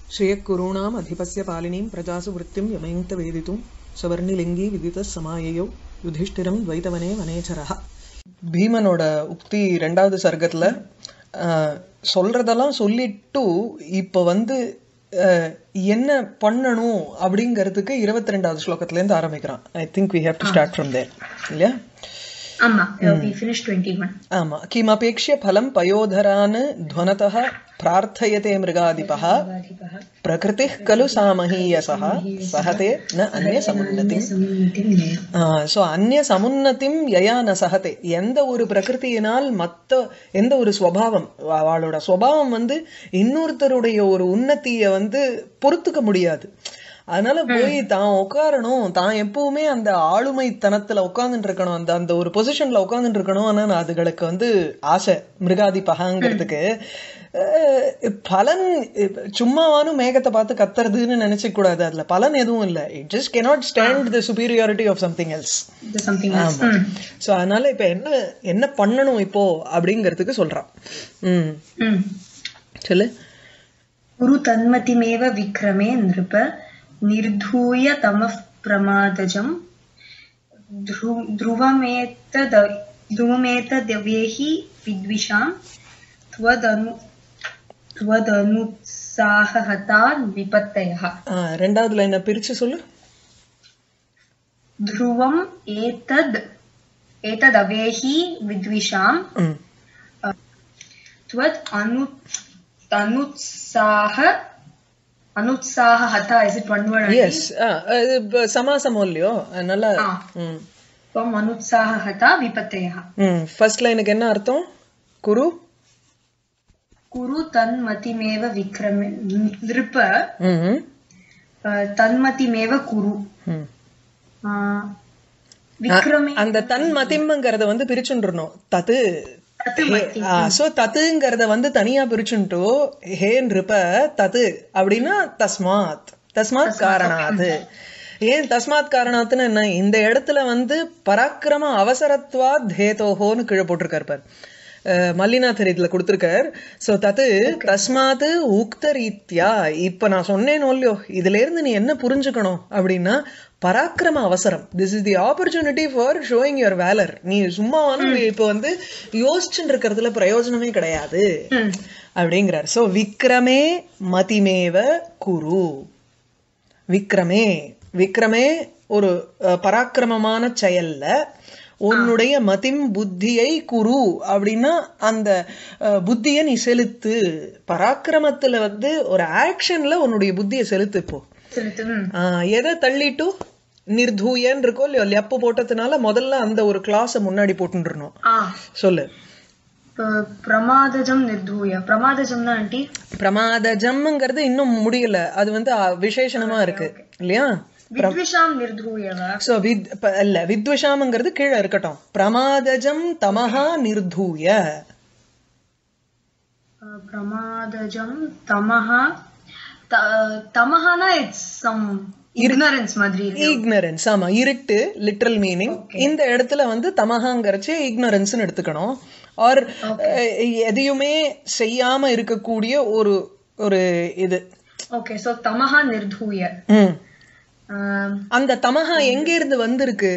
श्रियःकुरूणाम् अधिपस्य पालिनीं प्रजासु वृत्तिं यमयन्त वेदितुं सवर्णिलिङ्गी विदितः समाययौ யுதிஷ்டிரம் துவைத்தவனே வனேச்சரஹா பீமனோட உக்தி ரெண்டாவது சர்க்கத்துல ஆஹ், சொல்றதெல்லாம் சொல்லிட்டு இப்போ வந்து ஆஹ், என்ன பண்ணணும் அப்படிங்கிறதுக்கு இருபத்தி ரெண்டாவது ஸ்லோகத்துலேருந்து ஆரம்பிக்கிறான் I think we have to start from there இல்லையா ஆமா வி ஃபினிஷ் டுவெண்ட்டி ஒன் ஆமா கிமபேக்ஷ்ய ஃபலம் பயோதரான் துவனதः பிரார்த்தயते மிருகாதிபः பிரகிருதிः खलु सामहीयसः सहते न अन्यसमुन्नतिम् ஸோ அந்நிய சமுன்னத்திம் யயா ந சகதே எந்த ஒரு பிரகிருதியினால் மத்த எந்த ஒரு ஸ்வபாவம் அவ- அவளோட ஸ்வபாவம் வந்து இன்னொருத்தருடைய ஒரு உன்னத்திய வந்து பொறுத்துக்க முடியாது அதனால போய் தான் உட்காரணும் தான் எப்பவுமே அந்த ஆளுமைத்தனத்துல உட்கார்ந்துட்டு இருக்கணும் அந்த அந்த ஒரு பொசிஷன்ல உட்கார்ந்துட்டு இருக்கணும் ஆனா அதுகளுக்கு வந்து ஆசை மிருகாதி பகாங்கிறதுக்கு அஹ், பலன் இப்ப சும்மாவானும் மேகத்தை பார்த்து கத்துறதுன்னு நினைச்சுக்க கூடாது அதுல பலன் எதுவும் இல்ல it just cannot stand the superiority of something else something ஆமா சோ அதனால இப்ப என்ன என்ன பண்ணணும் இப்போ அப்படிங்கிறதுக்கு சொல்றான் ம் சொல்லு குரு தன்மதிமேவ விக்ரமே நிருப निर्धूय तमः प्रमादजम् ध्रु- ध्रुवमेतद ध्रुवमेतदवेहि विद्विषां त्वदनु त्वदनुत्साहहता विपत्तयः ஆஹ், ரெண்டாவது லைனை பிரிச்சு சொல்லு ध्रुवम् एतद् एतदवेहि विद्विषां ம் त्वद् अनु अनुत्साह अनुत्साहहता is it one word yes இது இப்ப சமாசமோ இல்லையோ அதனால ஆ. ம் त्वम् अनुत्साहहता विपत्तयः ம் ஃபர்ஸ்ட் லைனுக்கு என்ன அர்த்தம் குரு कुरु तन्मतिमेव विक्रमे नृप ம் अ, तन्मतिमेव कुरु ம் अ, विक्रमे அந்த தன் மதிம்ங்கிறத வந்து பிரிச்சுன்றணும் தத்து तत् சோ தத்துங்கிறத வந்து தனியா பிரிச்சுட்டோ ஹே நிருப தத்து அப்படின்னா தஸ்மாத் தஸ்மாத் காரணாத் ஏன் தஸ்மாத் காரணாத்னு என்ன இந்த இடத்துல வந்து பராக்கிரம அவசரத்வா தேதோஹோன்னு கீழே போட்டிருக்காரு பார் அஹ் மல்லிநாதர் இதுல கொடுத்திருக்கார் சோ தத்து தஸ்மாத் உக்த ரீத்யா இப்ப நான் சொன்னேனோ இல்லையோ இதுல இருந்து நீ என்ன புரிஞ்சுக்கணும் அப்படின்னா பராக்கிரம அவசரம் this is the opportunity for showing your valour நீ சும்மா வந்து இப்ப வந்து யோசிச்சுட்டு இருக்கிறதுல பிரயோஜனமே கிடையாது ம். அப்படிங்கிறார் சோ விக்ரமே மதிமேவ குரு விக்ரமே விக்ரமே ஒரு அஹ், பராக்கிரமமான செயல்ல உன்னுடைய மதிம் புத்தியை குரு அப்படின்னா அந்த அஹ், புத்தியை நீ செலுத்து பராக்கிரமத்துல வந்து ஒரு ஆக்ஷன்ல உன்னுடைய புத்தியை செலுத்து இப்போ செலுத்து ம். ஆஹ் எதை தள்ளிட்டு நிர்தூயன் இருக்கோ இல்லையோ லெப்பு போட்டதுனால முதல்ல அந்த ஒரு கிளாஸ முன்னாடி போட்டுருணும் ஆ சொல்லு ப- பிரமாதஜம் நிர்தூய பிரமாதஜம்னா ஆண்டி பிரமாதஜம்ங்கிறது இன்னும் முடியல அது வந்து அஹ், விசேஷணமா இருக்கு இல்லையா வித்விஷாம் நிர்தூயவ சோ வித் ப- இல்ல வித்வஷாமங்கிறது கீழே இருக்கட்டும் பிரமாதஜம் தமஹா நிர்தூய அ, பிரமாதஜம் தமஹ த- தமஹனா இட்ஸ் சம் ignorance மாதிரி இருக்கு. இக்னரன்ஸ் ஆமா இருட்டு லிட்ரல் மீனிங் இந்த இடத்துல வந்து தமஹாங்கிறச்சு இக்னரன்ஸ்னு எடுத்துக்கணும் ஆர் எதையுமே செய்யாம இருக்கக்கூடிய ஒரு ஒரு இது ஓகே சோ தமஹா நிர்தூய ம் ஆம், அந்த தமஹா எங்க இருந்து வந்திருக்கு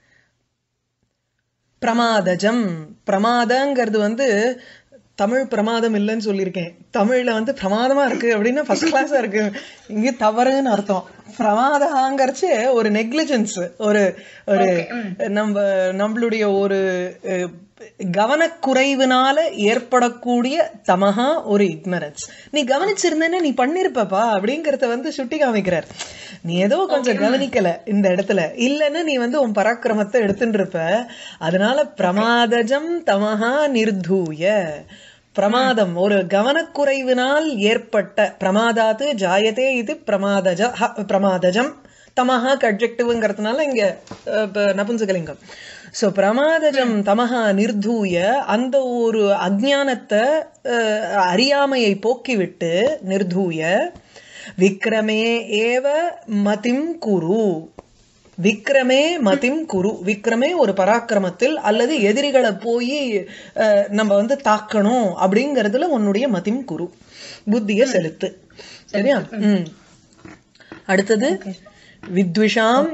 பிரமாதஜம் பிரமாதங்கிறது வந்து தமிழ் பிரமாதம் இல்லைன்னு சொல்லியிருக்கேன் தமிழ்ல வந்து பிரமாதமா இருக்கு அப்படின்னா ஃபர்ஸ்ட் கிளாஸா இருக்கு இங்க தவறுன்னு அர்த்தம் பிரமாதங்கிறச்சு ஒரு நெக்லிஜென்ஸ் ஒரு ஒரு நம்ம நம்மளுடைய ஒரு அஹ், கவனக்குறைவினால ஏற்படக்கூடிய தமஹா ஒரு இக்னரன்ஸ் நீ கவனிச்சிருந்தேன்னா நீ பண்ணிருப்பப்பா அப்படிங்கறத வந்து சுட்டி காமிக்கிறார் நீ ஏதோ கொஞ்சம் கவனிக்கல இந்த இடத்துல இல்லைன்னா நீ வந்து உன் பராக்கிரமத்தை எடுத்துட்டு இருப்ப அதனால பிரமாதஜம் தமஹா நிர்தூய பிரமாதம் ஒரு கவனக்குறைவினால் ஏற்பட்ட பிரமாதாத்து ஜாயதே இது பிரமாதஜ ஹ- பிரமாதஜம் தமஹா கட்ஜெக்டிவ்ங்கிறதுனால இங்க அஹ், இப்ப நபுன்சகலிங்கம் சோ பிரமாதஜம் தமஹா நிர்தூய அந்த ஒரு அஜ்ஞானத்தை அஹ், அறியாமையை போக்கிவிட்டு நிர்தூய விக்ரமே ஏவ மதிம் குரு விக்ரமே மதிம் குரு விக்ரமே ஒரு பராக்கிரமத்தில் அல்லது எதிரிகளை போய் அஹ், நம்ம வந்து தாக்கணும் அப்படிங்கறதுல உன்னுடைய மதிம் குரு புத்திய செலுத்து சரியா ம் அடுத்தது வித்விஷாம்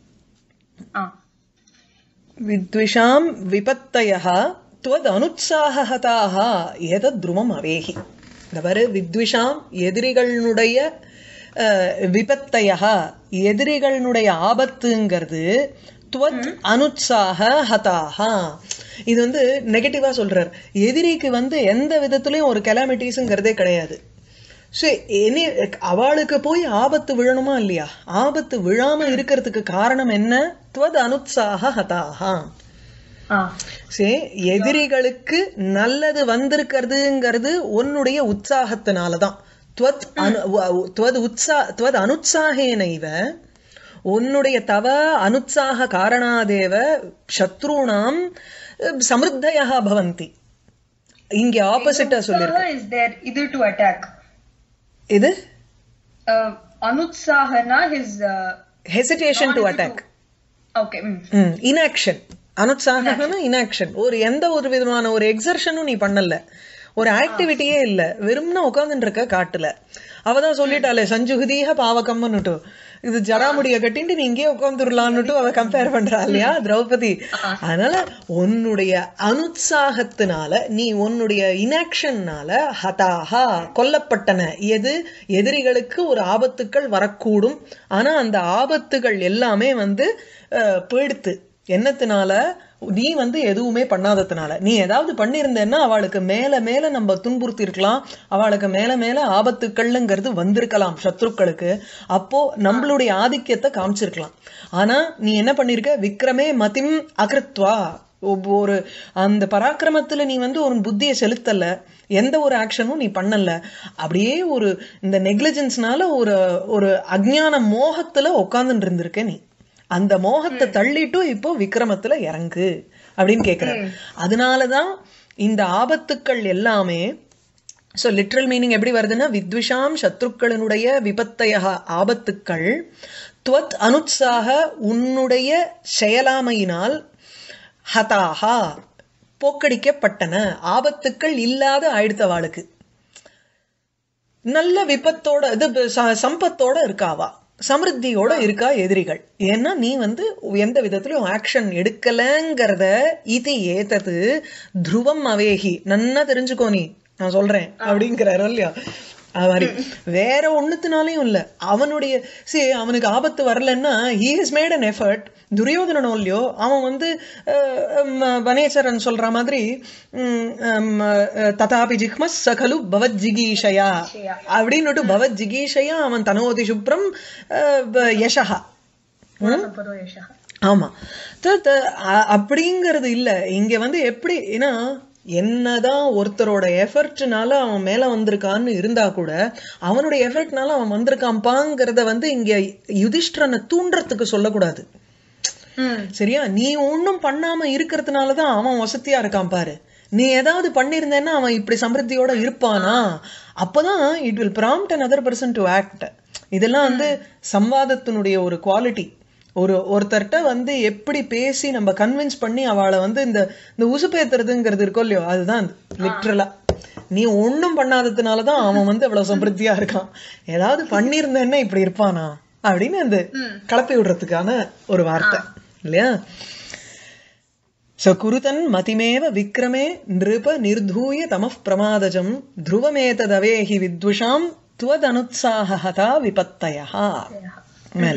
ஆ வித்விஷாம் விபத்தயः त्वदनुत्साहहताः एतद्रुमम् अवेहि இந்த பாரு வித்விஷாம் எதிரிகளுடைய அஹ், விபத்தயः எதிரிகளுடைய ஆபத்துங்கிறது துவத் அனுத்சாக ஹதாஹா இது வந்து நெகட்டிவா சொல்றார் எதிரிக்கு வந்து எந்த விதத்துலயும் ஒரு கெலாமிட்டிஸ்ங்கிறதே கிடையாது ஸோ எனி அவளுக்கு போய் ஆபத்து விழணுமா இல்லையா ஆபத்து விழாம இருக்கிறதுக்கு காரணம் என்ன துவத் அனுத்சாக ஹதாஹா ஆ சே எதிரிகளுக்கு நல்லது வந்திருக்கிறதுங்கிறது உன்னுடைய உற்சாகத்தினாலதான் துவத் அனு வ- துவத் உற்சா துவத் அனுத்சாகேனைவ உன்னுடைய தவ அனுத்சாக காரணாதேவ சத்ருணாம் சமிருத்தயா பவந்தி இங்க ஆப்போசிட்டா சொல்லிருக்கு is there either to attack இது uh, anutsahana his uh, hesitation to attack okay mm. Inaction அனுத்சாகம்னா இன்ஆக்ஷன் ஒரு எந்த ஒரு விதமான ஒரு எக்ஸர்ஷனும் நீ பண்ணல ஒரு ஆக்டிவிட்டியே இல்ல வெறும்னா உட்கார்ந்துட்டு இருக்க காட்டுல அவதான் சொல்லிட்டாளே சஞ்சுகுதீக பாவகம்னுட்டு இது ஜடாமுடிய கட்டிட்டு நீ இங்கேயே உட்காந்துடலான்னுட்டு அவ கம்பேர் பண்றா இல்லையா திரௌபதி அதனால உன்னுடைய அனுத்சாகத்தினால நீ உன்னுடைய இனாக்ஷன்னால ஹதாஹா கொல்லப்பட்டன எது எதிரிகளுக்கு ஒரு ஆபத்துக்கள் வரக்கூடும் ஆனா அந்த ஆபத்துகள் எல்லாமே வந்து அஹ், போயிடுத்து என்னத்தினால நீ வந்து எதுவுமே பண்ணாததுனால நீ ஏதாவது பண்ணியிருந்தேன்னா அவளுக்கு மேல மேல நம்ம துன்புறுத்தி இருக்கலாம் அவளுக்கு மேல மேல ஆபத்துக்கள்ங்கிறது வந்திருக்கலாம் சத்ருக்களுக்கு அப்போ நம்மளுடைய ஆதிக்கத்தை காமிச்சிருக்கலாம் ஆனா நீ என்ன பண்ணிருக்க விக்ரமே மதிம் அகிருத்வா ஒரு அந்த பராக்கிரமத்துல நீ வந்து ஒரு புத்தியை செலுத்தல எந்த ஒரு ஆக்ஷனும் நீ பண்ணல அப்படியே ஒரு இந்த நெக்லிஜென்ஸ்னால ஒரு ஒரு அஜ்ஞான மோகத்துல உட்கார்ந்துட்டு இருந்திருக்க நீ அந்த மோகத்தை தள்ளிட்டும் இப்போ விக்ரமத்துல இறங்கு அப்படின்னு கேக்குற அதனாலதான் இந்த ஆபத்துக்கள் எல்லாமே சோ லிட்ரல் மீனிங் எப்படி வருதுன்னா வித்விஷாம் சத்ருக்களினுடைய விபத்தைய ஆபத்துக்கள் துவத் அனுத்சாக உன்னுடைய செயலாமையினால் ஹதாஹா போக்கடிக்கப்பட்டன ஆபத்துக்கள் இல்லாத ஆயிடுத்தவாளுக்கு நல்ல விபத்தோட இது ச- சம்பத்தோட இருக்காவா சமிருத்தியோட இருக்கா எதிரிகள் ஏன்னா நீ வந்து எந்த விதத்திலும் ஆக்ஷன் எடுக்கலங்கிறத இது ஏத்தது துருவம் அவேகி நன்னா தெரிஞ்சுக்கோ நீ நான் சொல்றேன் அப்படிங்கிறாரு இல்லையா அது மாதிரி வேற ஒண்ணுத்தினாலையும் இல்ல அவனுடைய see அவனுக்கு ஆபத்து வரலன்னா he has made an effort துரியோதனனோ இல்லையோ அவன் வந்து அஹ், ஹம், வனேச்சரன் சொல்ற மாதிரி உம், ஹம், அஹ், ததாபி ஜிஹ்மஸ் சகலு பவத் ஜிகீஷயா அப்படின்னுட்டு பவத் ஜிகீஷயா அவன் தனோதி சுப்ரம் அஹ், ப- யசஹா Gunasampado yashah. ஆமா த- த- அ- அப்படிங்கிறது இல்ல இங்க வந்து எப்படி ஏன்னா என்னதான் ஒருத்தரோட எஃபர்ட்னால அவன் மேல வந்திருக்கான்னு இருந்தா கூட அவனுடைய எஃபர்ட்னால அவன் வந்திருக்கான்பாங்கிறத வந்து இங்க யுதிஷ்டரனை தூண்டுறதுக்கு சொல்லக்கூடாது Hmm. சரியா நீ ஒண்ணும் பண்ணாம இருக்கிறதுனாலதான் அவன் வசதியா இருக்கான் பாரு நீ ஏதாவது பண்ணியிருந்தேன்னா அவன் இப்படி சமிருத்தியோட இருப்பானா அப்பதான் it will prompt another person to act இதெல்லாம் வந்து சம்வாதத்தினுடைய ஒரு குவாலிட்டி ஒரு ஒருத்தர்ட்ட வந்து எப்படி பேசி நம்ம கன்வின்ஸ் பண்ணி அவளை வந்து இந்த இந்த உசுப்பேத்துறதுங்கிறது இருக்கோ இல்லையோ அதுதான் லிட்ரலா நீ ஒண்ணும் பண்ணாததுனாலதான் அவன் வந்து அவ்வளவு சம்பிருத்தியா இருக்கான் ஏதாவது பண்ணியிருந்தேன்னா இப்படி இருப்பானா அப்படின்னு அந்த கலப்பி விடுறதுக்கான ஒரு வார்த்தை இல்லையா சகுருதன் மதிமேவ விக்ரமே நிருப நிர்தூய தமः பிரமாதஜம் ध्रुवमेतदवेहि வித்விஷாம் त्वदनुत्साहहता विपत्तयः மேல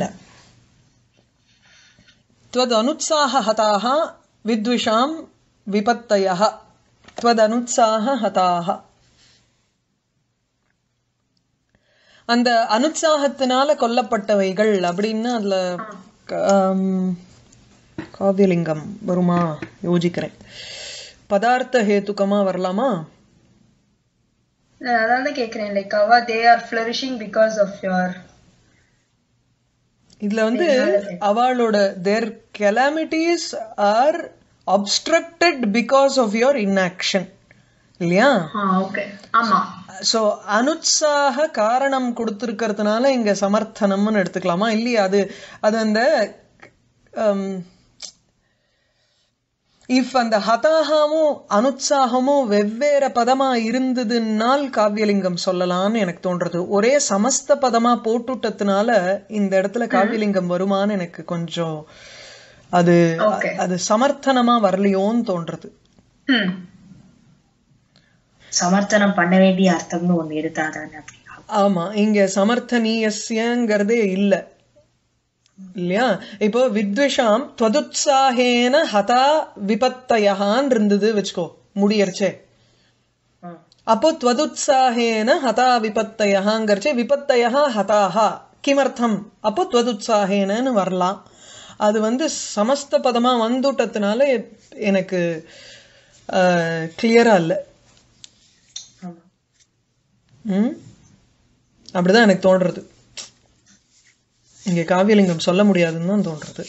त्वदनुत्साहहताः विद्विषां विपत्तयः त्वदनुत्साहहताः அந்த அனுத்சாகத்தினால கொல்லப்பட்டவைகள் அப்படின்னு அதுல க- ஆம், காவியலிங்கம் வருமா யோசிக்கிறேன் பதார்த்த ஹேத்துக்கமா வரலாமா நான் அதான் தான் கேக்குறேன் லைக் அவா they are flourishing because of your இதுல வந்து அவளோட their calamities are obstructed because of your inaction இல்லையா ஓகே ஆமா சோ அனுத்சாக காரணம் கொடுத்திருக்கிறதுனால இங்க சமர்த்தனம்னு எடுத்துக்கலாமா இல்லையா அது அது அந்த இஃப் அந்த ஹதாகமும் அனுத்சாகமும் வெவ்வேறு பதமா இருந்ததுனால் காவியலிங்கம் சொல்லலாம்னு எனக்கு தோன்றது ஒரே சமஸ்த பதமா போட்டுட்டதுனால இந்த இடத்துல காவியலிங்கம் வருமான்னு எனக்கு கொஞ்சம் அது Okay. அது சமர்த்தனமா வரலையோன்னு தோன்றது ம். சமர்த்தனம் பண்ண வேண்டிய அர்த்தம்னு ஒண்ணு எடுத்தாதானே அப்படின்னா ஆமா இங்க சமர்த்தனீயஸ்யங்கிறதே இல்ல இல்லையா இப்போ வித்விஷாம் துவதுத்சாகேன ஹதா விபத்தயகான் இருந்தது வச்சுக்கோ முடியறச்சே ம். அப்போ துவதுத்சாகேன ஹதா விபத்தயகாங்கிறச்சே விபத்தயா ஹதாஹா கிமர்த்தம் அப்போ துவதுத்சாகேனன்னு வரலாம் அது வந்து சமஸ்த பதமா வந்துட்டதுனால எனக்கு கிளியரா இல்லை ஆமா. ம் அப்படிதான் எனக்கு தோன்றது இங்க காவியலிங்கம் சொல்ல முடியாதுன்னு தான் தோன்றது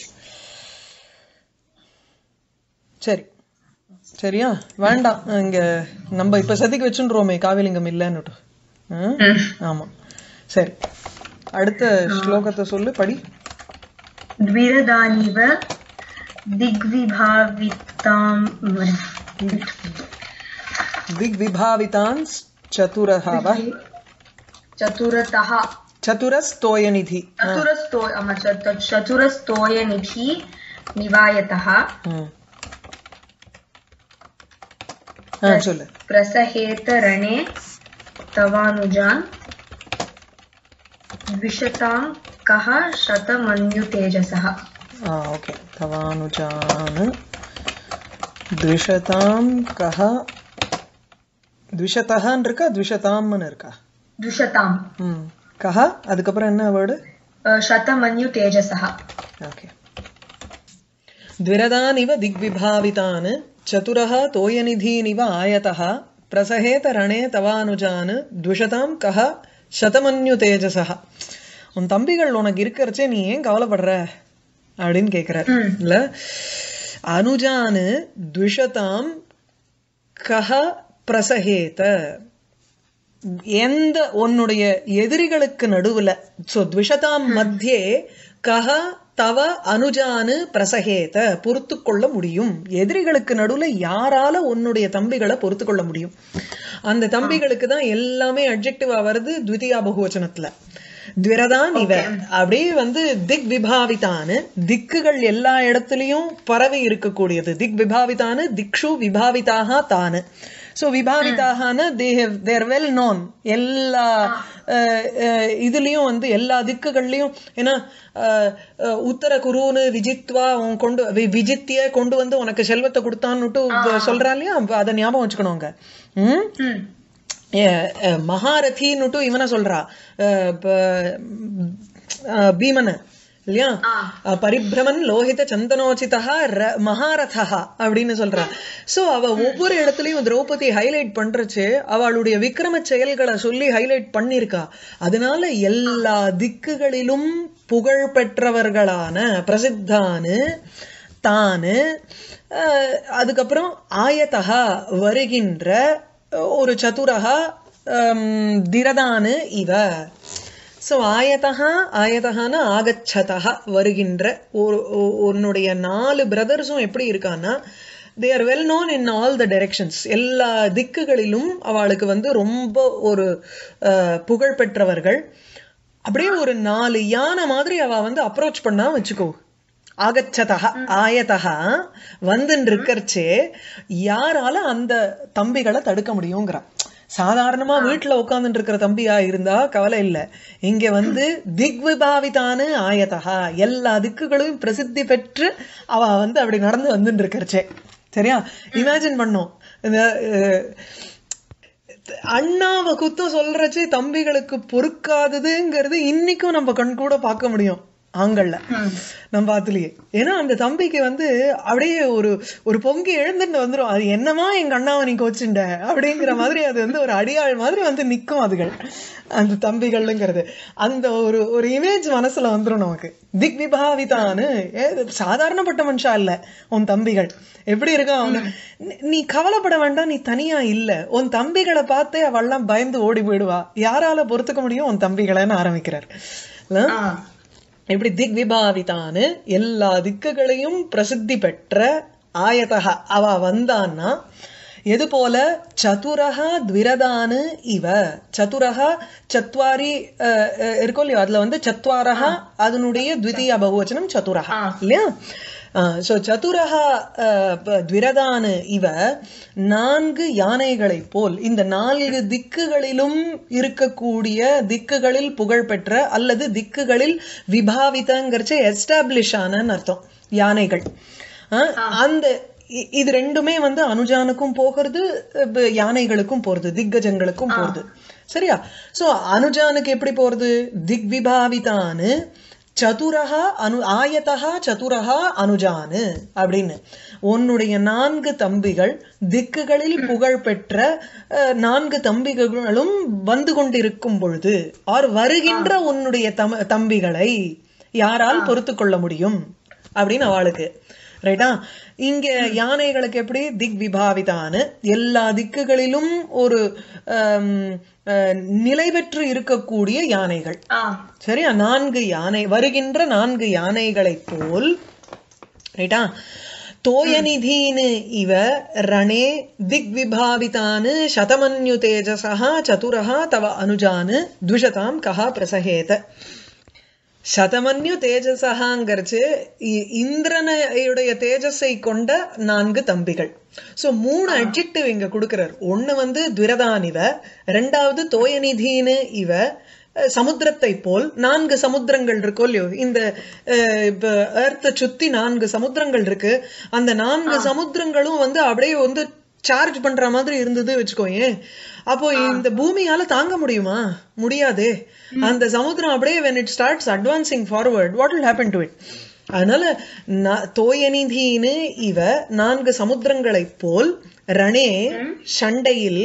சரி சரியா வேண்டாம் இங்க நம்ம இப்ப சதிக்கு வச்சுன்றோமே காவியலிங்கம் இல்லைன்னுட்டு ம்? ம். ஆமா சரி அடுத்த ஸ்லோகத்தை சொல்லு படி द्विरदानिव दिग्विभावितां திக் விபாவிதான் சதுரஹாவ चतुरतः சதுரஸ்தோயநிதி चतुरस्तो आमा, चत- चतुरस्तोयनिधि निवायतः ம் ஆ சொல்லு प्रसहेत रणे तवानुजान् द्विषतां कः शतमन्युतेजसः ஆ ஓகே தவானுஜான் द्विशतां கஹ द्विशतஹன்னு இருக்கா द्विशताம்னு இருக்கா द्विषतां ம் கஹ அதுக்கப்புறம் என்ன வேர்டு अ, शतमन्युतेजसः ஓகே द्विरदानिव दिग्विभावितान् चतुरः तोयनिधीनिव आयतः प्रसहेत ரணே தவானுஜான் द्विषतां கஹ சதமன்யு உன் தம்பிகள் உனக்கு இருக்கிறச்சே நீ ஏன் கவலைப்படுற அப்படின்னு கேக்குறார் ம். இல்ல அனுஜானு द्विषतां கஹ பிரசஹேத எந்த உன்னுடைய எதிரிகளுக்கு நடுவுல சோ த்விஷதாம் மத்தியே கஹ தவ அனுஜானு பிரசகேத பொறுத்து கொள்ள முடியும் எதிரிகளுக்கு நடுவுல யாரால உன்னுடைய தம்பிகளை பொறுத்து கொள்ள முடியும் அந்த தம்பிகளுக்கு தான் எல்லாமே அட்ஜெக்டிவா வருது த்விதியா பகுவச்சனத்துல துவிரதான் இவ அப்படியே வந்து திக் விபாவிதானு திக்குகள் எல்லா இடத்துலயும் பரவி இருக்கக்கூடியது திக் விபாவிதானு திக்ஷு விபாவிதாக தானு சோ விபாவிதாகனா they have their well known எல்லா அஹ், அஹ், இதுலயும் வந்து எல்லா திக்குகள்லயும் ஏன்னா அஹ், அஹ், உத்தர குருன்னு விஜித்வா உன் கொண்டு வி- விஜித்திய கொண்டு வந்து உனக்கு செல்வத்தை கொடுத்தான்னுட்டு சொல்றா இல்லையா அப்ப அதை ஞாபகம் வச்சுக்கணுங்க ம் ம். ஏ- ஏ, மகாரதின்னுட்டு இவனை சொல்றா அஹ், ப- அஹ், பீமன இல்லையா ஆ. அஹ், பரிபிரமன் லோகித சந்தனோச்சிதா ர- மகாரதா அப்படின்னு சொல்றா சோ அவ ஒவ்வொரு இடத்துலயும் திரௌபதி ஹைலைட் பண்றச்சு அவளுடைய விக்ரம செயல்களை சொல்லி ஹைலைட் பண்ணிருக்கா அதனால எல்லா திக்குகளிலும் புகழ் பெற்றவர்களான பிரசித்தானு தானு அஹ், அதுக்கப்புறம் ஆயத்தகா வருகின்ற ஒரு சதுரகா ஹம், திரதானு இவ சோ ஆயத்தகா ஆயத்தகான ஆகச்சதா வருகின்ற ஒரு ஒ- உன்னுடைய நாலு பிரதர்ஸும் எப்படி இருக்கான்னா they are well known in all the directions எல்லா திக்குகளிலும் அவளுக்கு வந்து ரொம்ப ஒரு அஹ், புகழ் பெற்றவர்கள் அப்படியே ஒரு நாலு யானை மாதிரி அவ வந்து அப்ரோச் பண்ணா வச்சுக்கோ ஆகச்சதா ஆயதா வந்துன்னு இருக்கறச்சே யாரால அந்த தம்பிகளை தடுக்க முடியுங்கிறா சாதாரணமா வீட்டுல உட்கார்ந்துட்டு இருக்கிற தம்பியா இருந்தா கவலை இல்ல இங்க வந்து திக்விபாவிதானு ஆயதா எல்லா திக்குகளையும் பிரசித்தி பெற்று அவ வந்து அப்படி நடந்து வந்துட்டு இருக்கறச்சே சரியா இமேஜின் பண்ணோம் இந்த அஹ், அண்ணாவை குத்தம் சொல்றச்சு தம்பிகளுக்கு பொறுக்காததுங்கிறது இன்னைக்கும் நம்ம கண் கூட பார்க்க முடியும் ஆண்கள்ல ம். நம்ம ஆத்துலயே ஏன்னா அந்த தம்பிக்கு வந்து அப்படியே ஒரு ஒரு பொங்கி எழுந்துட்டு வந்துரும் அது என்னமா எங்க அண்ணாவை நீ கோச்சுண்ட அப்படிங்கிற மாதிரி அது வந்து ஒரு அடியாள் மாதிரி வந்து நிக்கும் அதுகள் அந்த தம்பிகள்ங்கிறது அந்த ஒரு ஒரு இமேஜ் மனசுல வந்துரும் நமக்கு திக் விபாவிதான்னு ஏ, சாதாரணப்பட்ட மனுஷா இல்ல உன் தம்பிகள் எப்படி இருக்கான் அவனு நீ- நீ கவலைப்பட வேண்டாம் நீ தனியா இல்ல உன் தம்பிகளை பார்த்தே அவள்லாம் பயந்து ஓடி போயிடுவா யாரால பொறுத்துக்க முடியும் உன் தம்பிகளைன்னு ஆரம்பிக்கிறார் இல்ல? ஆ. எப்படி திக் விபாவிதான்னு எல்லா திக்குகளையும் பிரசித்தி பெற்ற ஆயதக அவ வந்தான்னா எது போல சதுரக த்விரதானு இவ சதுரக சத்வாரி அஹ், அஹ், இருக்கும் இல்லையோ அதுல வந்து சத்வாரக அதனுடைய த்விதீய பகுவச்சனம் சதுரக ஆ. இல்லையா சோ சதுரக அஹ், ப- த்விரதானு இவ நான்கு யானைகளை போல் இந்த நான்கு திக்குகளிலும் இருக்கக்கூடிய திக்குகளில் புகழ்பெற்ற அல்லது திக்குகளில் விபாவிதங்கிறச்ச எஸ்டாப்ளிஷ் ஆனன்னு அர்த்தம் யானைகள் அஹ், அந்த இ- இது ரெண்டுமே வந்து அனுஜானுக்கும் போகிறது இப்ப யானைகளுக்கும் போறது திக்கஜங்களுக்கும் போறது சரியா சோ அனுஜானுக்கு எப்படி போறது திக் விபாவிதானு சதுரஹா அனு ஆயத்தகா சதுரஹா அனுஜானு அப்படின்னு உன்னுடைய நான்கு தம்பிகள் திக்குகளில் புகழ் பெற்ற அஹ், நான்கு தம்பிகளும் வந்து கொண்டிருக்கும் பொழுது ஆர் வருகின்ற உன்னுடைய தம் தம்பிகளை யாரால் பொறுத்து கொள்ள முடியும் அப்படின்னு அவளுக்கு ரைட்டா இங்க யானைகளுக்கு எப்படி திக் விபாவிதானு எல்லா திக்குகளிலும் ஒரு ஆம், அஹ், நிலை பெற்று இருக்கக்கூடிய யானைகள் ஆ சரியா நான்கு யானை வருகின்ற நான்கு யானைகளைப் போல் ரைட்டா தோயநிதீனு இவ ரணே திக்விபாவிதானு சதமன்யு தேஜசா சதுரஹா தவ அனுஜானு த்விஷதாம் கஹா பிரசஹேத சதமன்யு தேஜசகாங்கிறச்சு இ- இந்திரனுடைய தேஜஸை கொண்ட நான்கு தம்பிகள் சோ மூணு அட்ஜெக்டிவ் இங்க கொடுக்கிறார் ஒண்ணு வந்து துரதானிவ ரெண்டாவது தோயநிதீனு இவ அஹ், சமுத்திரத்தை போல் நான்கு சமுத்திரங்கள் இருக்கோ இல்லையோ இந்த ஏர்த்த சுத்தி நான்கு சமுத்திரங்கள் இருக்கு அந்த நான்கு சமுத்திரங்களும் வந்து அப்படியே வந்து சார்ஜ் பண்ற மாதிரி இருந்தது வச்சுக்கோயேன் அப்போ இந்த பூமியால தாங்க முடியுமா முடியாதே அந்த சமுத்திரம் அப்படியே when it starts advancing forward what will happen to it அதனால ந- தோயநிதின்னு இவ நான்கு சமுத்திரங்களைப் போல் ரணே சண்டையில்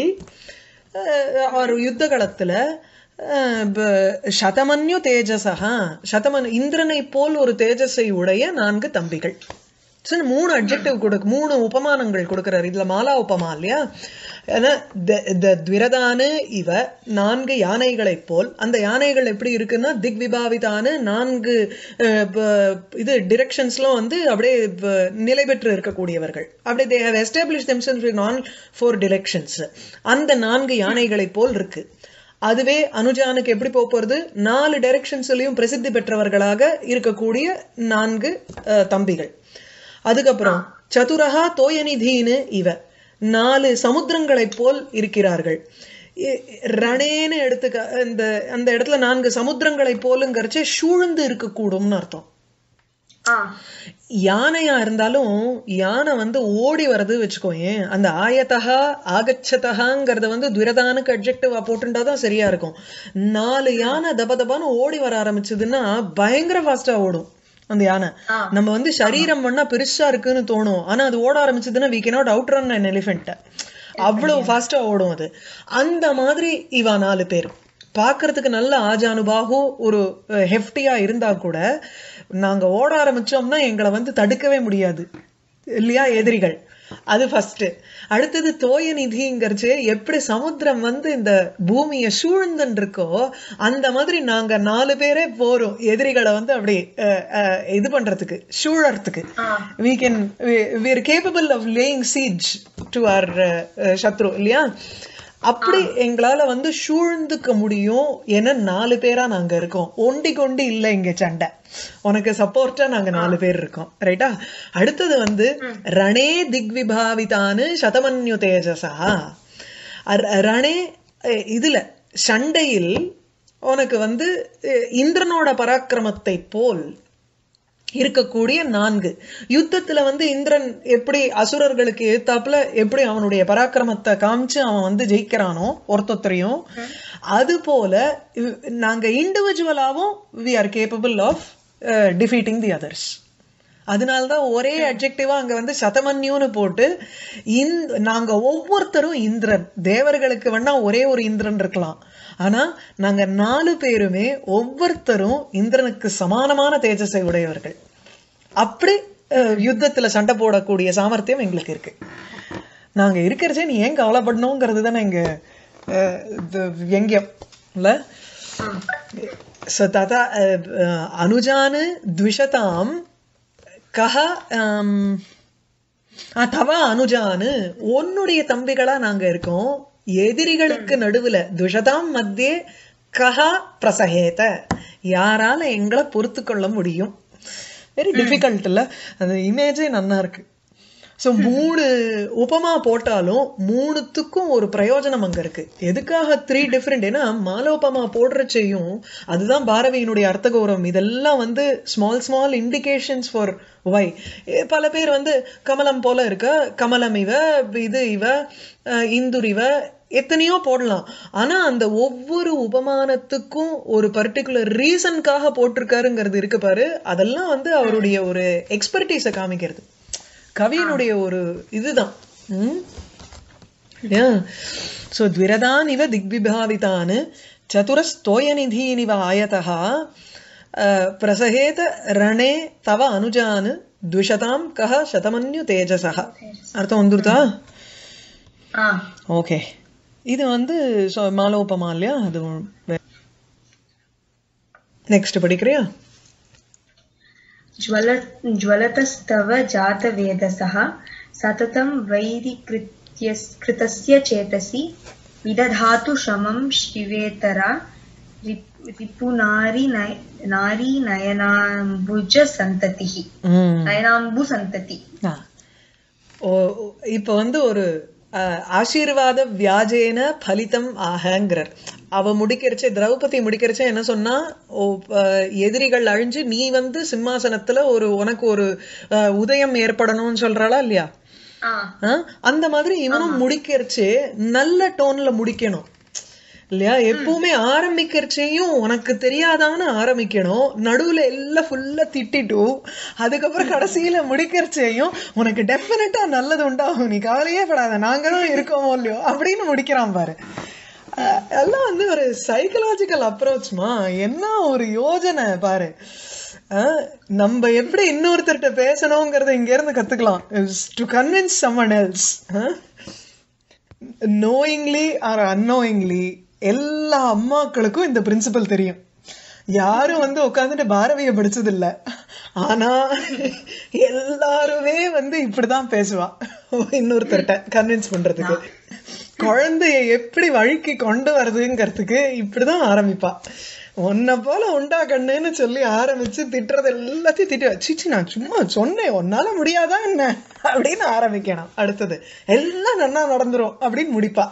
அஹ், ஒரு யுத்த களத்துல அஹ், ப- சதமன்யு தேஜசா சதமன் இந்திரனை போல் ஒரு தேஜஸை உடைய நான்கு தம்பிகள் சரி மூணு அட்ஜெக்டிவ் கொடுக்கு மூணு உபமானங்கள் கொடுக்கிறார் இதுல மாலா உபமா இல்லையா ஏன்னா த- த- துவிரதானு இவ நான்கு யானைகளைப் போல் அந்த யானைகள் எப்படி இருக்குன்னா திக் விபாவிதானு நான்கு அஹ், ப- இது டிரெக்ஷன்ஸ்ல வந்து அப்படியே ப- நிலை பெற்று இருக்கக்கூடியவர்கள் அப்படி they have establish themselves in all four directions அந்த நான்கு யானைகளைப் போல் இருக்கு அதுவே அனுஜானுக்கு எப்படி போக போறது நாலு டைரக்ஷன்ஸ்லயும் பிரசித்தி பெற்றவர்களாக இருக்கக்கூடிய நான்கு அஹ், தம்பிகள் அதுக்கப்புறம் சதுரஹா தோயநிதின்னு இவ நாலு சமுத்திரங்களைப் போல் இருக்கிறார்கள் இ- ரணேன்னு எடுத்துக்க இந்த அந்த இடத்துல நான்கு சமுத்திரங்களைப் போலுங்கிறச்சே சூழ்ந்து இருக்கக்கூடும்னு அர்த்தம் ஆ யானையா இருந்தாலும் யானை வந்து ஓடி வருது வச்சுக்கோயேன் அந்த ஆயத்தகா ஆகச்சதகாங்கிறத வந்து துரதானுக்கு அட்ஜெக்டிவா போட்டுட்டாதான் சரியா இருக்கும் நாலு யானை தப தபான்னு ஓடி வர ஆரம்பிச்சதுன்னா பயங்கர ஃபாஸ்டா ஓடும் அந்த யானை ஆ. நம்ம வந்து சரீரம் பண்ணா பெருசா இருக்குன்னு தோணும் ஆனா அது ஓட ஆரம்பிச்சதுன்னா we cannot out run an elephant அவ்வளவு ஃபாஸ்டா ஓடும் அது அந்த மாதிரி இவா நாலு பேர் பார்க்கிறதுக்கு நல்ல ஆஜானுபாகு ஒரு ஹெஃப்டியா இருந்தா கூட நாங்க ஓட ஆரம்பிச்சோம்னா எங்களை வந்து தடுக்கவே முடியாது இல்லையா எதிரிகள் அது ஃபர்ஸ்ட் அடுத்தது தோய நிதிங்கிறச்சு எப்படி சமுத்திரம் வந்து இந்த பூமியை சூழ்ந்துன்னு இருக்கோ அந்த மாதிரி நாங்க நாலு பேரே போறோம் எதிரிகளை வந்து அப்படி அஹ், அஹ், இது பண்றதுக்கு சூழறதுக்கு ஆ we can we, we are capable of laying siege to our uh, uh, சத்ரு இல்லையா அப்படி எங்களால வந்து சூழ்ந்துக்க முடியும் என நாலு பேரா நாங்க இருக்கோம் ஒண்டி கொண்டி இல்ல இங்க சண்டை உனக்கு சப்போர்ட்டா நாங்க நாலு பேர் இருக்கோம் ரைட்டா அடுத்தது வந்து ரணே திக்விபாவிதானு சதமன்யு தேஜசா அர்- ரணே அஹ், இதுல சண்டையில் உனக்கு வந்து அஹ், இந்திரனோட பராக்கிரமத்தை போல் இருக்கக்கூடிய நான்கு யுத்தத்துல வந்து இந்திரன் எப்படி அசுரர்களுக்கு எதிர்த்தாப்புல எப்படி அவனுடைய பராக்கிரமத்தை காமிச்சு அவன் வந்து ஜெயிக்கிறானோ ஒருத்தொத்தரையும் அது போல இவ்- நாங்க இண்டிவிஜுவலாவும் we are capable of defeating the others அதனாலதான் ஒரே அட்ஜெக்டிவா அங்க வந்து சதமன்யூன்னு போட்டு இந்த நாங்க ஒவ்வொருத்தரும் இந்திரன் தேவர்களுக்கு வேணா ஒரே ஒரு இந்திரன் இருக்கலாம் ஆனா நாங்க நாலு பேருமே ஒவ்வொருத்தரும் இந்திரனுக்கு சமானமான தேஜஸை உடையவர்கள் அப்படி அஹ், யுத்தத்துல சண்டை போடக்கூடிய சாமர்த்தியம் எங்களுக்கு இருக்கு நாங்க இருக்கிறச்சே நீ ஏன் கவலைப்படணுங்கிறது தானே எங்க அஹ், இது வியங்கியம் இல்ல स तथा अ, अ, अनुजान् द्विषतां कः अम्, ஆ, தவ அனுஜானு உன்னுடைய தம்பிகளா நாங்க இருக்கோம் எதிரிகளுக்கு நடுவுல துஷதாம் மத்தியே கஹா பிரசகேத யாரால எங்களை பொறுத்து கொள்ள முடியும் வெரி டிஃபிகல்ட் இல்ல அந்த இமேஜே நன்னா இருக்கு ஸோ மூணு உபமா போட்டாலும் மூணுத்துக்கும் ஒரு பிரயோஜனம் அங்க இருக்கு எதுக்காக த்ரீ டிஃப்ரெண்ட் ஏன்னா மாலோபமா போடுறச்சையும் அதுதான் பாரதியினுடைய அர்த்தகௌரவம் இதெல்லாம் வந்து small small indications for why பல பேர் வந்து கமலம் போல இருக்க கமலம் இவ இது இவ அஹ், இந்துர் இவ எத்தனையோ போடலாம் ஆனா அந்த ஒவ்வொரு உபமானத்துக்கும் ஒரு பர்டிகுலர் ரீசனுக்காக போட்டிருக்காருங்கிறது இருக்கு பாரு அதெல்லாம் வந்து அவருடைய ஒரு எக்ஸ்பர்டீஸை காமிக்கிறது கவியினுடைய ஒரு இதுதான் சோ த்விரதான் இவ திக்விபாவிதான் சதுரஸ்தோயநிதீனிவ ஆயதः அஹ், பிரசஹேத ரணே தவ அனுஜான் த்விஷதாம் கஹ சதமன்யு தேஜசः அர்த்தம் வந்துருதா ஆ ஓகே இது வந்து so மாலோபமா இல்லையா அது நெக்ஸ்ட் படிக்கிறியா ज्वल ज्वलतस्तव जातवेदसः सततं वैरिकृत्य कृतस्य चेतसि विदधातु शमं शिवेतरा रिप्- रिपुनारी नय नारी नयनाम्बुजसन्ततिः ம் नयनाम्बुसन्तति ஆ. ஓ- ஓ- இப்ப வந்து ஒரு அஹ், ஆசீர்வாத வியாஜேன பலிதம் ஆகங்கிறார் அவ முடிக்கிறச்சே திரௌபதி முடிக்கிறச்சே என்ன சொன்னா ஓ, அஹ், எதிரிகள் அழிஞ்சு நீ வந்து சிம்மாசனத்துல ஒரு உனக்கு ஒரு அஹ், உதயம் ஏற்படணும்னு சொல்றாளா இல்லையா ஆ ஆ? அந்த மாதிரி இவனும் முடிக்கிறச்சே நல்ல டோன்ல முடிக்கணும் இல்லையா எப்பவுமே ஆரம்பிக்கிறச்சையும் உனக்கு தெரியாதான்னு ஆரம்பிக்கணும் நடுவுல எல்லாம் ஃபுல்லா திட்டிட்டு அதுக்கப்புறம் கடைசியில முடிக்கிறச்சையும் உனக்கு டெஃபினட்டா நல்லது உண்டாகும் நீ கவலையே படாத நாங்க தான் இருக்கோமோ இல்லையோ அப்படின்னு முடிக்கிறான் பாரு அஹ் எல்லாம் வந்து ஒரு சைக்கலாஜிக்கல் அப்ரோச்மா என்ன ஒரு யோஜனை பாரு அஹ் நம்ம எப்படி இன்னொருத்தர்கிட்ட பேசணுங்கிறத இங்க இருந்து கத்துக்கலாம் to convince someone else knowingly or unknowingly எல்லா அம்மாக்களுக்கும் இந்த பிரின்சிபல் தெரியும் யாரும் வந்து உட்காந்துட்டு பாரதிய படிச்சது இல்ல ஆனா எல்லாருமே வந்து இப்படிதான் பேசுவா இன்னொருத்தர்கிட்ட கன்வின்ஸ் பண்றதுக்கு குழந்தைய எப்படி வழிக்கு கொண்டு வருதுங்கிறதுக்கு இப்படிதான் ஆரம்பிப்பா உன்னை போல உண்டா கண்ணுன்னு சொல்லி ஆரம்பிச்சு திட்டுறது எல்லாத்தையும் திட்டு சிச்சி நான் சும்மா சொன்னேன் உன்னால முடியாதா என்ன அப்படின்னு ஆரம்பிக்கணும் அடுத்தது எல்லாம் நன்னா நடந்துரும் அப்படின்னு முடிப்பா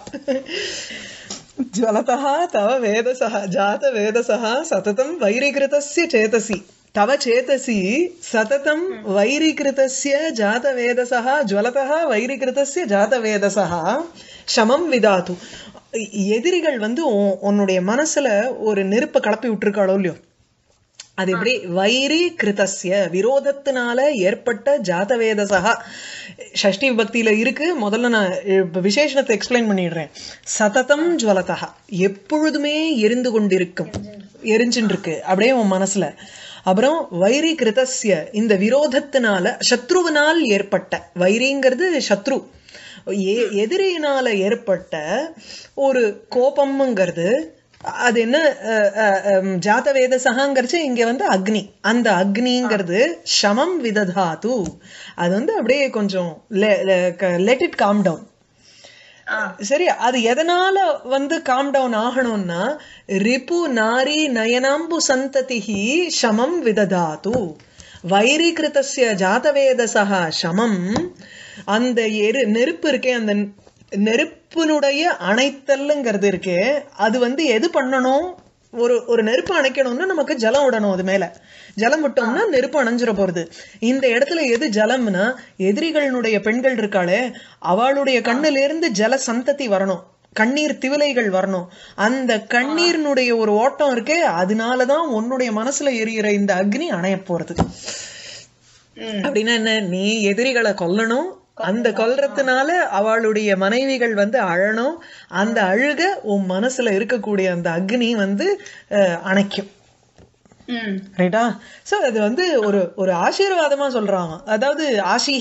ज्वलतः तव वेदसः जातवेदसः सततं वैरीकृतस्य चेतसि तव चेतसि सततं वैरीकृतस्य जातवेदसः ज्वलतः वैरीकृतस्य जातवेदसः சமம் விதாத்து எதிரிகள் வந்து உன்- உன்னுடைய மனசுல ஒரு நெருப்பை கலப்பி விட்டுருக்காளோ இல்லையோ அது எப்படி வைரி கிருதஸ்ய விரோதத்தினால ஏற்பட்ட ஜாதவேதசா ஷஷ்டி விபக்தியில இருக்கு முதல்ல நான் இப்ப விசேஷணத்தை எக்ஸ்பிளைன் பண்ணிடுறேன் சததம் ஜுவலதா எப்பொழுதுமே எரிந்து கொண்டிருக்கும் எரிஞ்சுட்டு இருக்கு அப்படியே உன் மனசுல அப்புறம் வைரி கிருதஸ்ய இந்த விரோதத்தினால சத்ருவினால் ஏற்பட்ட வைரிங்கிறது சத்ரு எ- எதிரியினால ஏற்பட்ட ஒரு கோபம்ங்கிறது அது என்ன அஹ், அஹ், ஹம், ஜாதவேத சகாங்கிறச்சு இங்க வந்து அக்னி அந்த அக்னிங்கிறது சமம் விததாது அது வந்து அப்படியே கொஞ்சம் லெட் இட் காம் டவுன் ஆ சரி அது எதனால வந்து காம் டவுன் ஆகணும்னா ரிபு நாரி நயனாம்பு சந்ததிஹி சமம் விததாது வைரிகிருதஸ்ய ஜாதவேதசா சமம் அந்த எரு நெருப்பு இருக்கே அந்த நெருப்பினுடைய அணைத்தல்ங்கிறது இருக்கே அது வந்து எது பண்ணணும் ஒரு ஒரு நெருப்பு அணைக்கணும்னா நமக்கு ஜலம் விடணும் அது மேல ஜலம் விட்டோம்னா நெருப்பு அணைஞ்சிட போறது இந்த இடத்துல எது ஜலம்னா எதிரிகளினுடைய பெண்கள் இருக்காளே அவளுடைய கண்ணுல இருந்து ஜல சந்ததி வரணும் கண்ணீர் திவலைகள் வரணும் அந்த கண்ணீரினுடைய ஒரு ஓட்டம் இருக்கே அதனாலதான் உன்னுடைய மனசுல எரியிற இந்த அக்னி அணைய போறது ம் அப்படின்னா என்ன நீ எதிரிகளை கொல்லணும் அந்த கொல்றதுனால அவளுடைய மனைவிகள் வந்து அழணும் அந்த அழுக உன் மனசுல இருக்கக்கூடிய அந்த அக்னி வந்து அஹ், அணைக்கும் ம் ரைட்டா சோ அது வந்து ஒரு ஒரு ஆசீர்வாதமா சொல்றாங்க அதாவது ஆஷிஹி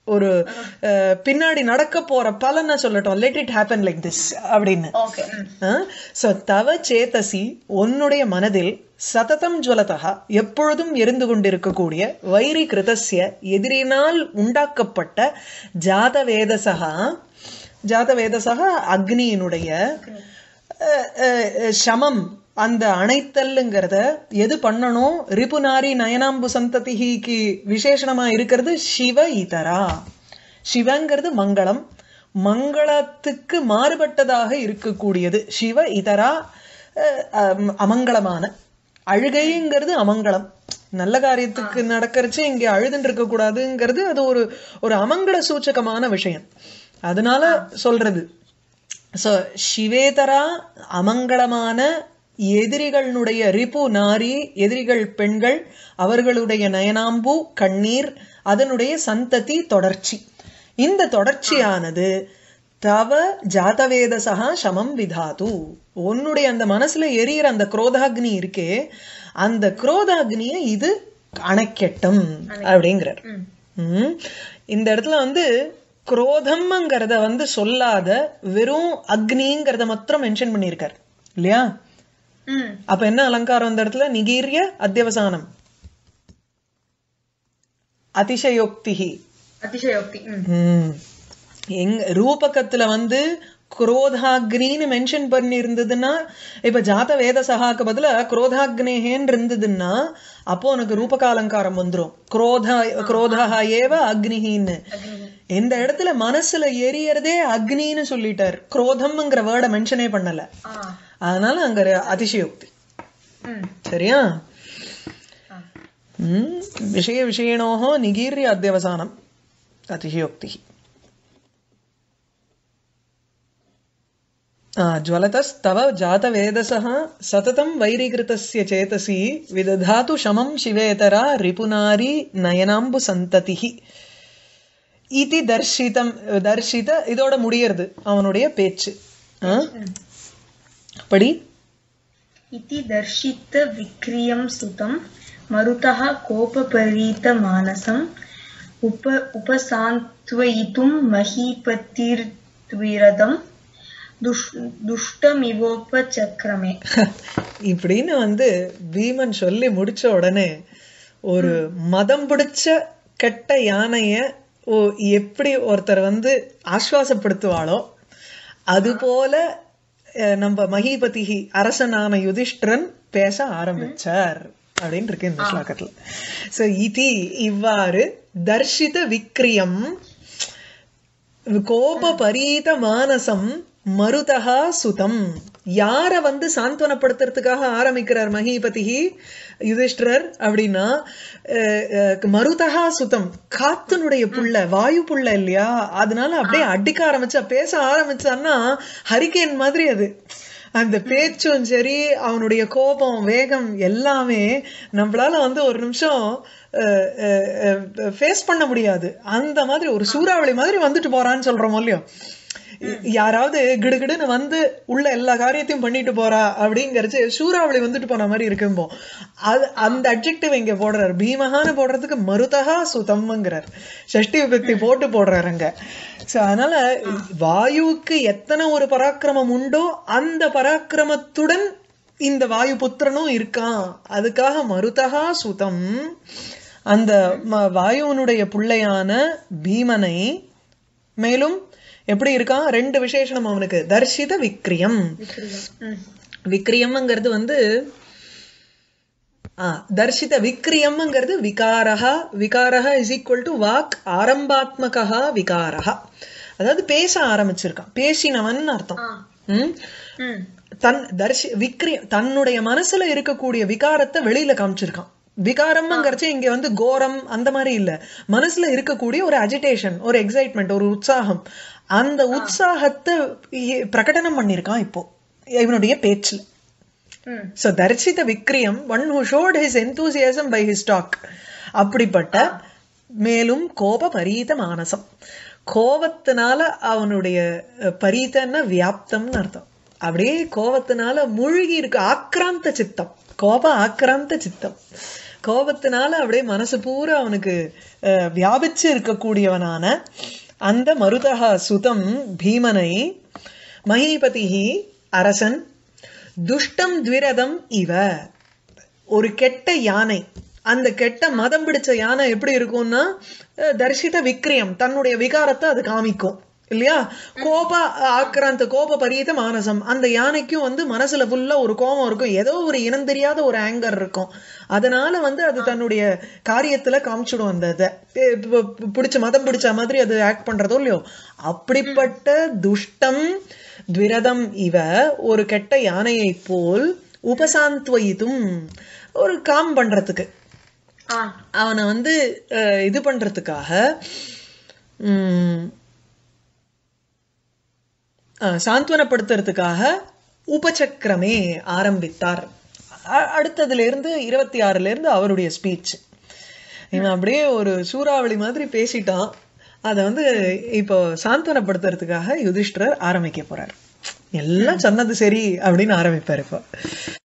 ஒரு அஹ், பின்னாடி நடக்க போற பலனை சொல்லட்டும் let it happen like this அப்படின்னு Okay. Mm. சோ தவ சேதசி உன்னுடைய மனதில் சததம் ஜுவலதா எப்பொழுதும் எரிந்து கொண்டிருக்கக்கூடிய வைரி கிருதஸ்ய எதிரினால் உண்டாக்கப்பட்ட ஜாத வேதசகா ஜாத வேதசகா அக்னியினுடைய அஹ், அஹ், சமம் அந்த அணைத்தல்லுங்கிறத எது பண்ணணும் ரிபுநாரி நயனாம்பு சந்ததிக்கு விசேஷணமா இருக்கிறது சிவ இதரா சிவங்கிறது மங்களம் மங்களத்துக்கு மாறுபட்டதாக இருக்கக்கூடியது சிவ இதரா அஹ், அம், அமங்கலமான அழுகைங்கிறது அமங்கலம் நல்ல காரியத்துக்கு நடக்கிறச்சு இங்க அழுதுன்னு இருக்க கூடாதுங்கிறது அது ஒரு ஒரு அமங்கல சூச்சகமான விஷயம் அதனால சொல்றது சோ சிவேதரா அமங்கலமான எதிரிகளுடைய ரிபு நாரி எதிரிகள் பெண்கள் அவர்களுடைய நயனாம்பு கண்ணீர் அதனுடைய சந்ததி தொடர்ச்சி இந்த தொடர்ச்சியானது தவ ஜாதவேதசகா சமம் விதாது உன்னுடைய அந்த மனசுல எரியிற அந்த குரோதாக்னி இருக்கே அந்த குரோதாக்னியை இது அணைக்கட்டும் அப்படிங்கிறார் Mm. ம். இந்த இடத்துல வந்து குரோதம்ங்கிறத வந்து சொல்லாத வெறும் அக்னிங்கிறத மாத்திரம் மென்ஷன் பண்ணியிருக்கார் இல்லையா Mm. அப்ப என்ன அலங்காரம் இந்த இடத்துல நிகீரிய அத்தியவசானம் அதிசயோக்திஹி அதிசயோக்தி Mm. ம். எங்க ரூபகத்துல வந்து குரோதாக்னின்னு மென்ஷன் பண்ணி இருந்ததுன்னா இப்ப ஜாத வேத சகாக்கு பதிலா குரோதாக்னேகேன்னு இருந்ததுன்னா அப்போ உனக்கு ரூபக அலங்காரம் வந்துரும் குரோத குரோதா ஏவ அக்னிஹின்னு இந்த இடத்துல மனசுல எரியறதே அக்னின்னு சொல்லிட்டார் குரோதம்ங்கிற வேர்டை மென்ஷனே பண்ணல Ah. அதனால அங்க ஒரு அதிசயோக்தி Mm. சரியா Ah. ம் விஷய விஷயணோः நிகீர்ய அத்தியவசானம் அதிசயோக்திः आ, ज्वलतस्तव जातवेदसः सततं वैरीकृतस्य चेतसि विदधातु शमं शिवेतरा रिपुनारी नयनाम्बुसन्ततिः இதி தர்ஷிதம் தர்ஷித இதோட முடியறது அவனுடைய பேச்சு ஆ? படி इति दर्शित विक्रियं सुतं मरुतः कोपपरीतमानसम् उप उपसान्त्वयितुं महीपतिर्विरदं दुष् दुष्टमिवोपचक्रमे இப்படின்னு வந்து பீமன் சொல்லி முடிச்ச உடனே ஒரு மதம் பிடிச்ச கெட்ட யானைய ஓ எப்படி ஒருத்தர் வந்து ஆஸ்வாசப்படுத்துவாளோ அது போல அஹ், நம்ம மகிபதி அரசனான யுதிஷ்டிரன் பேச ஆரம்பிச்சார் அப்படின்னு இருக்கு இந்த ஸ்லோகத்துல சோ இதி இவ்வாறு தர்ஷித விக்ரியம் கோப பரீத மானசம் மருதகா சுதம் யார வந்து சாந்தவனப்படுத்துறதுக்காக ஆரம்பிக்கிறார் மகிபதி யுதிஷ்டிரர் அப்படின்னா அஹ், அஹ், மருதகா சுதம் காத்தனுடைய புள்ள வாயு புள்ள இல்லையா அதனால அப்படியே அடிக்க ஆரம்பிச்சா பேச ஆரம்பிச்சான்னா ஹரிகேன் மாதிரி அது அந்த பேச்சும் சரி அவனுடைய கோபம் வேகம் எல்லாமே நம்மளால வந்து ஒரு நிமிஷம் ஃபேஸ் பண்ண முடியாது அந்த மாதிரி ஒரு சூறாவளி மாதிரி வந்துட்டு போறான்னு சொல்றோம் இல்லையோ யாராவது கிடுகிடுன்னு வந்து உள்ள எல்லா காரியத்தையும் பண்ணிட்டு போறா அப்படிங்கறது சூறாவளி வந்துட்டு போன மாதிரி இருக்கும்போ அது அந்த அப்ஜெக்டிவ் இங்க போடுறாரு பீமகான்னு போடுறதுக்கு மருதகா சுதம்ங்கிறார் ஷஷ்டி விபக்தி போட்டு போடுறாரு அங்க சோ அதனால வாயுவுக்கு எத்தனை ஒரு பராக்கிரமம் உண்டோ அந்த பராக்கிரமத்துடன் இந்த வாயு புத்திரனும் இருக்கான் அதுக்காக மருதகா சுதம் அந்த ம- வாயுவனுடைய பிள்ளையான பீமனை மேலும் எப்படி இருக்கான் ரெண்டு விசேஷணம் அவனுக்கு தர்ஷித விக்ரியம் विक्रियम् Mm. விக்ரியம்ங்கிறது வந்து ஆ, தர்ஷித விக்ரியம்ங்கிறது விகாரஹா விகாரஹா இஸ் ஈக்குவல் டு வாக் ஆரம்பாத்மகா விகாரஹா அதாவது பேச ஆரம்பிச்சிருக்கான் பேசினவன் அர்த்தம் Ah. ம்? Mm. தன் தர்ஷி விக்ரி தன்னுடைய மனசுல இருக்கக்கூடிய விகாரத்தை வெளியில காமிச்சிருக்கான் விகாரம்ங்கிறச்சு இங்க வந்து கோரம் அந்த மாதிரி இல்ல மனசுல இருக்கக்கூடிய ஒரு அஜிடேஷன் ஒரு எக்ஸைட்மெண்ட் ஒரு உற்சாகம் அந்த உற்சாகத்தை இ- பிரகடனம் பண்ணிருக்கான் இப்போ இவனுடைய பேச்சுல Mm. சோ தரிசித விக்ரியம் one who showed his enthusiasm by his talk அப்படிப்பட்ட மேலும் கோப பரீத மானசம் கோபத்தினால அவனுடைய அஹ், பரீதன்னா வியாப்தம்னு அர்த்தம் அப்படியே கோபத்தினால மூழ்கி இருக்கு ஆக்ராந்த சித்தம் கோப ஆக்ராந்த சித்தம் கோபத்தினால அப்படியே மனசு பூரா அவனுக்கு அஹ், வியாபிச்சு இருக்கக்கூடியவனான அந்த மருதகா சுதம் பீமனை மகீபதிஹி அரசன் துஷ்டம் த்விரதம் இவ ஒரு கெட்ட யானை அந்த கெட்ட மதம் பிடிச்ச யானை எப்படி இருக்கும்னா அஹ், தர்ஷித விக்ரியம் தன்னுடைய விகாரத்தை அது காமிக்கும் இல்லையா கோப ஆக்ராந்த கோப பரீத மானசம் அந்த யானைக்கும் வந்து மனசுல ஃபுல்லா ஒரு கோபம் இருக்கும் ஏதோ ஒரு இனம் தெரியாத ஒரு ஆங்கர் இருக்கும் அதனால வந்து அது தன்னுடைய காரியத்துல காமிச்சிடும் அந்த இதை எ, இப்ப பு- பிடிச்ச மதம் பிடிச்ச மாதிரி அது ஆக்ட் பண்றதோ இல்லையோ அப்படிப்பட்ட துஷ்டம் த்விரதம் இவ ஒரு கெட்ட யானையை போல் உபசாந்த்வயிதும் ஒரு காம் பண்றதுக்கு ஆ அவனை வந்து அஹ், இது பண்றதுக்காக உம், அஹ், சாந்த்வனப்படுத்துறதுக்காக உபசக்கரமே ஆரம்பித்தார் அ- அடுத்ததுல இருந்து இருபத்தி ஆறுல இருந்து அவருடைய ஸ்பீச் இவன் அப்படியே ஒரு சூறாவளி மாதிரி பேசிட்டான் அதை வந்து இப்போ சாந்த்வனப்படுத்துறதுக்காக யுதிஷ்டரர் ஆரம்பிக்க போறார் எல்லாம் சொன்னது சரி அப்படின்னு ஆரம்பிப்பார் இப்போ